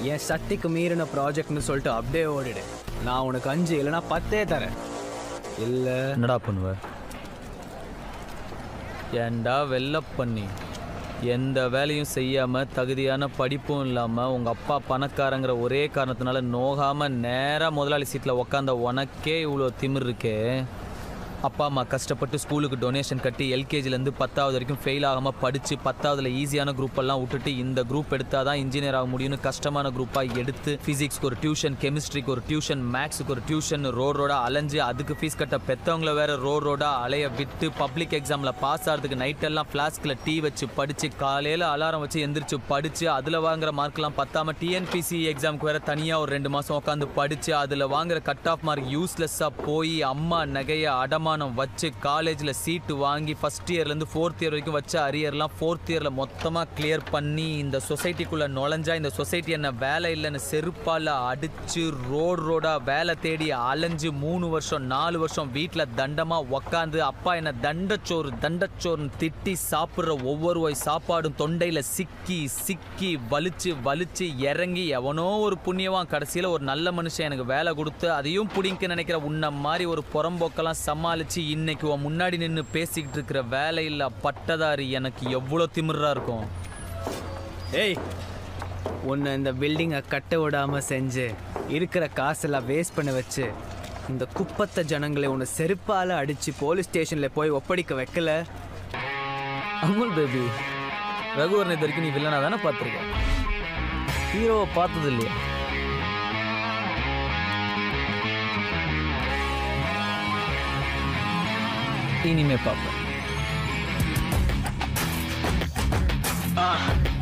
என் சக்திக்கு மீறின ப்ராஜெக்ட்னு சொல்லிட்டு அப்படியே ஓடிடு நான் உனக்கு அஞ்சு இல்லைன்னா பத்தே தரேன் இல்லை என்னடா பண்ணுவ ஏன்டா வெள்ள பண்ணி எந்த வேலையும் செய்யாம தகுதியான படிப்பும் இல்லாம உங்க அப்பா பணக்காரங்கிற ஒரே காரணத்தினால நோகாம நேரா முதலாளி சீட்ல உக்காந்த உனக்கே இவ்வளோ திமிர் இருக்கே அப்பா அம்மா கஷ்டப்பட்டு ஸ்கூலுக்கு டொனேஷன் கட்டி எல்கேஜிலேருந்து பத்தாவது வரைக்கும் ஃபெயில் ஆகாமல் படித்து பத்தாவதுல ஈஸியான குரூப் எல்லாம் விட்டுட்டு இந்த குரூப் எடுத்தால் தான் இன்ஜினியர் ஆக முடியும்னு கஷ்டமான குரூப்பாக எடுத்து ஃபிசிக்ஸ்க்கு ஒரு டியூஷன் கெமிஸ்ட்ரிக்கு ஒரு டியூஷன் மேக்ஸுக்கு ஒரு டியூஷன் ரோட் ரோடாக அலைஞ்சு அதுக்கு ஃபீஸ் கட்ட பெற்றவங்கள வேற ரோட் ரோடாக அலைய விட்டு பப்ளிக் எக்ஸாமில் பாஸ் ஆகிறதுக்கு நைட்டெல்லாம் ஃப்ளாஸ்கில் டீ வச்சு படித்து காலையில் அலாரம் வச்சு எந்திரிச்சு படித்து அதில் வாங்குற மார்க்லாம் பத்தாம டிஎன்பிசி எக்ஸாமுக்கு வேற தனியாக ஒரு ரெண்டு மாதம் உட்காந்து படித்து அதில் வாங்குற கட் ஆஃப் மார்க் யூஸ்லெஸ்ஸாக போய் அம்மா நகையை அடமானம் வச்சு காலேஜில் சீட்டு வாங்கி ஃபஸ்ட் இயர்லேருந்து ஃபோர்த் இயர் வரைக்கும் வச்ச அரியர்லாம் ஃபோர்த் இயரில் மொத்தமாக கிளியர் பண்ணி இந்த சொசைட்டிக்குள்ளே நுழைஞ்சா இந்த சொசைட்டி என்ன வேலை இல்லைன்னு செருப்பால் அடித்து ரோடு ரோடாக வேலை தேடி அலைஞ்சு மூணு வருஷம் நாலு வருஷம் வீட்டில் தண்டமாக உக்காந்து அப்பா என்ன தண்டச்சோறு தண்டச்சோறுன்னு திட்டி சாப்பிட்ற ஒவ்வொரு வாய் சாப்பாடும் தொண்டையில் சிக்கி சிக்கி வலிச்சு வலிச்சு இறங்கி எவனோ ஒரு புண்ணியவான் கடைசியில் ஒரு நல்ல மனுஷன் எனக்கு வேலை கொடுத்து அதையும் பிடிக்க நினைக்கிற உன்ன மாதிரி ஒரு புறம்போக்கெல்லாம் சமாளித்து இன்னைக்கு உன் முன்னாடி நின்று பேசிக்கிட்டு இருக்கிற வேலையில்லா பட்டதாரி எனக்கு எவ்வளோ திமிரா இருக்கும் ஏய் உன்னை இந்த பில்டிங்கை கட்ட விடாம செஞ்சு இருக்கிற காசெல்லாம் வேஸ்ட் பண்ண வச்சு இந்த குப்பத்த ஜனங்களை உன்னை செருப்பால அடிச்சு போலீஸ் ஸ்டேஷன்ல போய் ஒப்படைக்க வைக்கல அமுல் பேபி ரகுவரன் இது வரைக்கும் நீ வில்லனா தானே பார்த்துருக்க ஹீரோவை பார்த்தது இல்லையா இனிமே பார்ப்போம்